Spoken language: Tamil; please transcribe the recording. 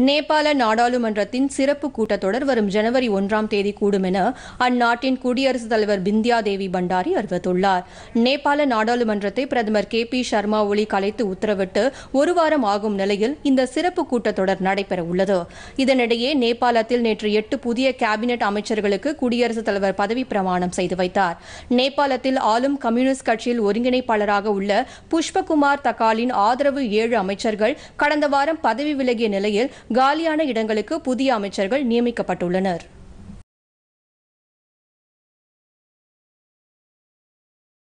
நேபாள நாடாளுமன்றத்தின் சிறப்பு கூட்டத்தொடர் வரும் ஜனவரி ஒன்றாம் தேதி கூடும் என அந்நாட்டின் குடியரசுத் தலைவர் பிந்தியா தேவி பண்டாரி அறிவித்துள்ளார் நேபாள நாடாளுமன்றத்தை பிரதமர் கே பி சர்மா ஒலி கலைத்து உத்தரவிட்டு ஒரு வாரம் ஆகும் நிலையில் இந்த சிறப்பு கூட்டத்தொடர் நடைபெற உள்ளது இதனிடையே நேபாளத்தில் நேற்று எட்டு புதிய கேபினெட் அமைச்சர்களுக்கு குடியரசுத் தலைவர் பதவி பிரமாணம் செய்து வைத்தார் நேபாளத்தில் ஆளும் கம்யூனிஸ்ட் கட்சியில் ஒருங்கிணைப்பாளராக உள்ள புஷ்பகுமார் தக்காலின் ஆதரவு ஏழு அமைச்சர்கள் கடந்த வாரம் பதவி விலகிய நிலையில் காலியான இடங்களுக்கு புதிய அமைச்சர்கள் நியமிக்கப்பட்டுள்ளனர்